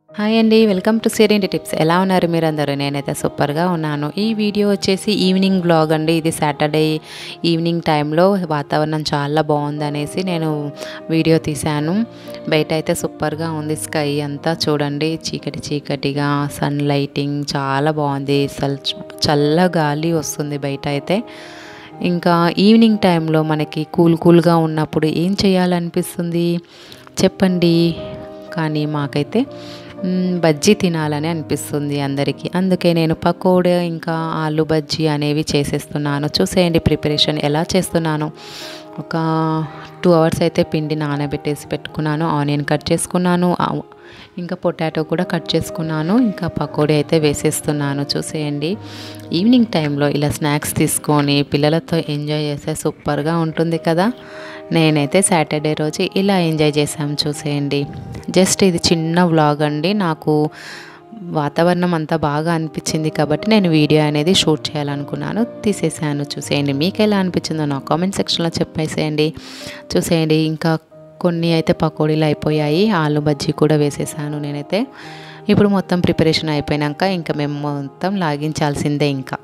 hi అండి welcome to సేరేంటి tips ఎలా ఉన్నారు మీరందరూ నేనైతే సూపర్గా ఉన్నాను ఈ వీడియో వచ్చేసి ఈవినింగ్ బ్లాగ్ అండి ఇది సాటర్డే ఈవినింగ్ టైంలో వాతావరణం చాలా బాగుంది అనేసి నేను వీడియో తీశాను బయట అయితే సూపర్గా ఉంది స్కై అంతా చూడండి చీకటి చీకటిగా సన్ లైటింగ్ చాలా బాగుంది అసలు చల్ల గాలి వస్తుంది బయట అయితే ఇంకా ఈవినింగ్ టైంలో మనకి కూల్ కూల్గా ఉన్నప్పుడు ఏం చేయాలనిపిస్తుంది చెప్పండి కానీ మాకైతే మ్, బజ్జీ తినాలని అనిపిస్తుంది అందరికీ అందుకే నేను పకోడీ ఇంకా ఆలు బజ్జీ అనేవి చేసేస్తున్నాను చూసేయండి ప్రిపరేషన్ ఎలా చేస్తున్నాను ఒక టూ అవర్స్ అయితే పిండి నానబెట్టేసి పెట్టుకున్నాను ఆనియన్ కట్ చేసుకున్నాను ఆ- ఇంకా పొటాటో కూడా కట్ చేసుకున్నాను ఇంకా పకోడీ అయితే వేసేస్తున్నాను చూసేయండి ఈవినింగ్ టైంలో ఇలా స్నాక్స్ తీసుకొని పిల్లలతో ఎంజాయ్ చేస్తే సూపర్గా ఉంటుంది కదా నేనైతే సాటర్డే రోజు ఇలా ఎంజాయ్ చేసాం చూసేయండి జస్ట్ ఇది చిన్న వ్లాగ్ అండి నాకు వాతావరణం అంతా బాగా అనిపించింది కాబట్టి నేను వీడియో అనేది షూట్ చేయాలనుకున్నాను తీసేసాను చూసేయండి మీకు ఎలా అనిపించిందో నా కామెంట్ సెక్షన్లో చెప్పేసేయండి చూసేయండి ఇంకా కొన్ని అయితే పకోడీలు అయిపోయాయి ఆలు బజ్జీ కూడా వేసేసాను నేనైతే ఇప్పుడు మొత్తం ప్రిపరేషన్ అయిపోయినాక ఇంకా మేము మొత్తం లాగించాల్సిందే ఇంకా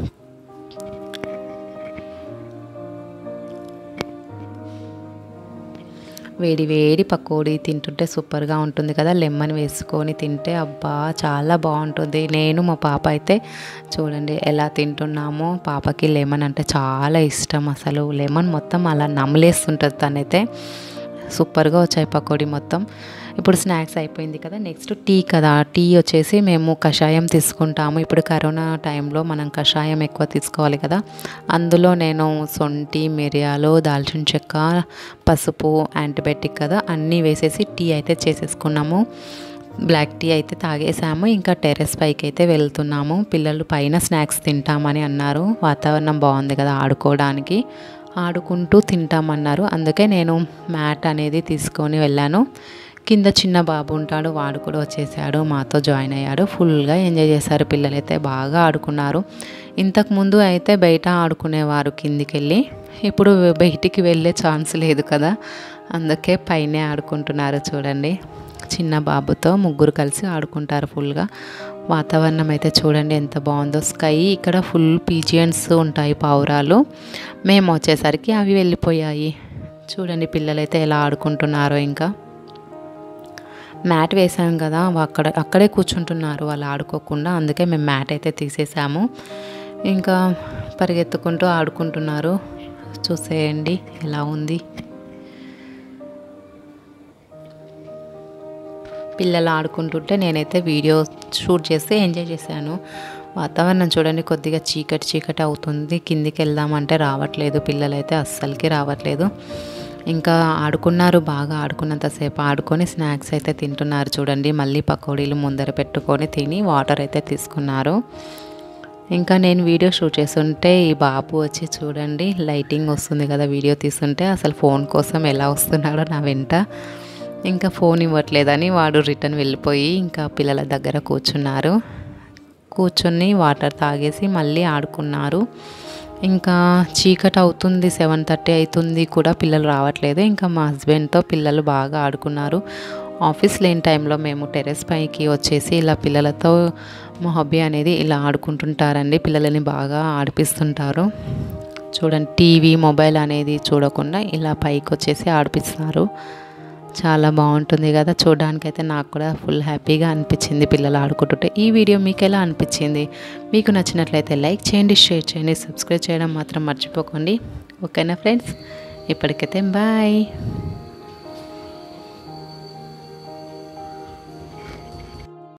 వేడి వేడి పకోడీ తింటుంటే సూపర్గా ఉంటుంది కదా లెమన్ వేసుకొని తింటే అబ్బా చాలా బాగుంటుంది నేను మా పాప అయితే చూడండి ఎలా తింటున్నామో పాపకి లెమన్ అంటే చాలా ఇష్టం అసలు లెమన్ మొత్తం అలా నమలేస్తుంటుంది తనైతే సూపర్గా వచ్చాయి పకోడీ మొత్తం ఇప్పుడు స్నాక్స్ అయిపోయింది కదా నెక్స్ట్ టీ కదా టీ వచ్చేసి మేము కషాయం తీసుకుంటాము ఇప్పుడు కరోనా టైంలో మనం కషాయం ఎక్కువ తీసుకోవాలి కదా అందులో నేను సొంటి మిరియాలు దాల్చిన చెక్క పసుపు యాంటీబయాటిక్ కదా అన్నీ వేసేసి టీ అయితే చేసేసుకున్నాము బ్లాక్ టీ అయితే తాగేసాము ఇంకా టెర్రస్ పైకి అయితే వెళ్తున్నాము పిల్లలు పైన స్నాక్స్ తింటామని అన్నారు వాతావరణం బాగుంది కదా ఆడుకోవడానికి ఆడుకుంటూ తింటామన్నారు అందుకే నేను మ్యాట్ అనేది తీసుకొని వెళ్ళాను కింద చిన్న బాబు ఉంటాడు వాడు కూడా వచ్చేసాడు మాతో జాయిన్ అయ్యాడు ఫుల్గా ఎంజాయ్ చేశారు పిల్లలైతే బాగా ఆడుకున్నారు ఇంతకుముందు అయితే బయట ఆడుకునేవారు కిందికి వెళ్ళి ఇప్పుడు బయటికి వెళ్ళే ఛాన్స్ లేదు కదా అందుకే పైనే ఆడుకుంటున్నారు చూడండి చిన్న బాబుతో ముగ్గురు కలిసి ఆడుకుంటారు ఫుల్గా వాతావరణం అయితే చూడండి ఎంత బాగుందో స్కై ఇక్కడ ఫుల్ పీజియన్స్ ఉంటాయి పావురాలు మేము వచ్చేసరికి అవి వెళ్ళిపోయాయి చూడండి పిల్లలైతే ఎలా ఆడుకుంటున్నారో ఇంకా మ్యాట్ వేసాం కదా అక్కడ అక్కడే కూర్చుంటున్నారు వాళ్ళు ఆడుకోకుండా అందుకే మేము మ్యాట్ అయితే తీసేసాము ఇంకా పరిగెత్తుకుంటూ ఆడుకుంటున్నారు చూసేయండి ఎలా ఉంది పిల్లలు ఆడుకుంటుంటే నేనైతే వీడియో షూట్ చేసి ఎంజాయ్ చేశాను వాతావరణం చూడండి కొద్దిగా చీకటి చీకటి అవుతుంది కిందికి వెళ్దామంటే రావట్లేదు పిల్లలైతే అస్సలకి రావట్లేదు ఇంకా ఆడుకున్నారు బాగా ఆడుకున్నంతసేపు ఆడుకొని స్నాక్స్ అయితే తింటున్నారు చూడండి మళ్ళీ పకోడీలు ముందర పెట్టుకొని తిని వాటర్ అయితే తీసుకున్నారు ఇంకా నేను వీడియో షూట్ చేస్తుంటే ఈ బాబు వచ్చి చూడండి లైటింగ్ వస్తుంది కదా వీడియో తీస్తుంటే అసలు ఫోన్ కోసం ఎలా వస్తున్నాడో నా వెంట ఇంకా ఫోన్ ఇవ్వట్లేదని వాడు రిటర్న్ వెళ్ళిపోయి ఇంకా పిల్లల దగ్గర కూర్చున్నారు కూర్చొని వాటర్ తాగేసి మళ్ళీ ఆడుకున్నారు ఇంకా చీకటి అవుతుంది సెవెన్ థర్టీ అవుతుంది కూడా పిల్లలు రావట్లేదు ఇంకా మా హస్బెండ్తో పిల్లలు బాగా ఆడుకున్నారు ఆఫీస్ లేని టైంలో మేము టెర్రస్ పైకి వచ్చేసి ఇలా పిల్లలతో మా హబ్బీ అనేది ఇలా ఆడుకుంటుంటారండి పిల్లలని బాగా ఆడిపిస్తుంటారు చూడండి టీవీ మొబైల్ అనేది చూడకుండా ఇలా పైకి వచ్చేసి ఆడిపిస్తారు చాలా బాగుంటుంది కదా చూడడానికి అయితే నాకు కూడా ఫుల్ హ్యాపీగా అనిపించింది పిల్లలు ఆడుకుంటుంటే ఈ వీడియో మీకు ఎలా అనిపించింది మీకు నచ్చినట్లయితే లైక్ చేయండి షేర్ చేయండి సబ్స్క్రైబ్ చేయడం మాత్రం మర్చిపోకండి ఓకేనా ఫ్రెండ్స్ ఇప్పటికైతే బాయ్